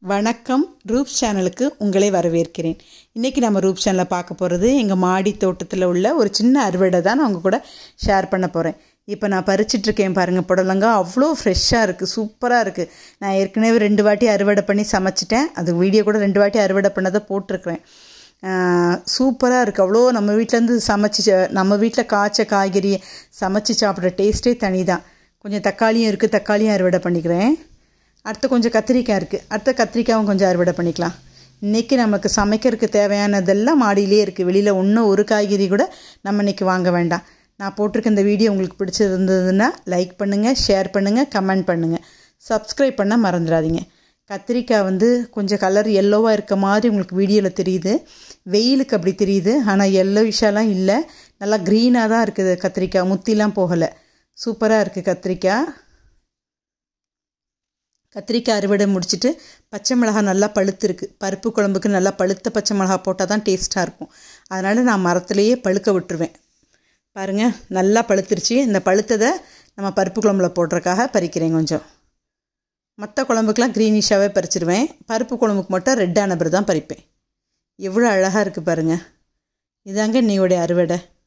வணக்கம் ரூப்ஸ் சேனலுக்கு உங்களை வரவேற்கிறேன் இன்றைக்கி நம்ம ரூப் சேனலில் பார்க்க போகிறது எங்கள் மாடி தோட்டத்தில் உள்ள ஒரு சின்ன அறுவடை தான் நான் உங்கள் கூட ஷேர் பண்ண போகிறேன் இப்போ நான் பறிச்சிட்ருக்கேன் பாருங்கள் புடலங்காய் அவ்வளோ ஃப்ரெஷ்ஷாக இருக்குது சூப்பராக இருக்குது நான் ஏற்கனவே ரெண்டு வாட்டி அறுவடை பண்ணி சமைச்சிட்டேன் அது வீடியோ கூட ரெண்டு வாட்டி அறுவடை பண்ணதை போட்டிருக்கிறேன் சூப்பராக இருக்குது அவ்வளோ நம்ம வீட்டிலேருந்து சமைச்சி நம்ம வீட்டில் காய்ச்ச காய்கறியை சமைச்சு சாப்பிட்ற டேஸ்ட்டே தனி தான் கொஞ்சம் தக்காளியும் இருக்குது தக்காளியும் அறுவடை பண்ணிக்கிறேன் அடுத்து கொஞ்சம் கத்திரிக்காய் இருக்குது அடுத்த கத்திரிக்காயும் கொஞ்சம் அறுவடை பண்ணிக்கலாம் இன்றைக்கி நமக்கு சமைக்கிறதுக்கு தேவையானதெல்லாம் மாடியிலே இருக்குது வெளியில் ஒன்றும் ஒரு காய்கறி கூட நம்ம இன்றைக்கி வாங்க வேண்டாம் நான் போட்டிருக்க இந்த வீடியோ உங்களுக்கு பிடிச்சிருந்ததுன்னா லைக் பண்ணுங்கள் ஷேர் பண்ணுங்கள் கமெண்ட் பண்ணுங்கள் சப்ஸ்கிரைப் பண்ண மறந்துடாதீங்க கத்திரிக்காய் வந்து கொஞ்சம் கலர் எல்லோவாக இருக்க மாதிரி உங்களுக்கு வீடியோவில் தெரியுது வெயிலுக்கு அப்படி தெரியுது ஆனால் எல்லோ விஷயம்லாம் இல்லை நல்லா க்ரீனாக தான் இருக்குது கத்திரிக்காய் முத்திலாம் போகலை சூப்பராக இருக்குது கத்திரிக்காய் கத்திரிக்காய் அறுவடை முடிச்சுட்டு பச்சை மிளகா நல்லா பழுத்துருக்கு பருப்பு குழம்புக்கு நல்லா பழுத்த பச்சை மிளகா போட்டால் தான் டேஸ்ட்டாக இருக்கும் அதனால் நான் மரத்துலேயே பழுக்க விட்டுருவேன் பாருங்கள் நல்லா பழுத்துருச்சு இந்த பழுத்ததை நம்ம பருப்பு குழம்புல போடுறதுக்காக பறிக்கிறேன் கொஞ்சம் மற்ற குழம்புக்கெலாம் க்ரீனிஷாகவே பறிச்சிருவேன் பருப்பு குழம்புக்கு மட்டும் ரெட்டான பிறகு தான் பறிப்பேன் எவ்வளோ அழகாக இருக்குது பாருங்கள் இதாங்க இன்னையோடைய அறுவடை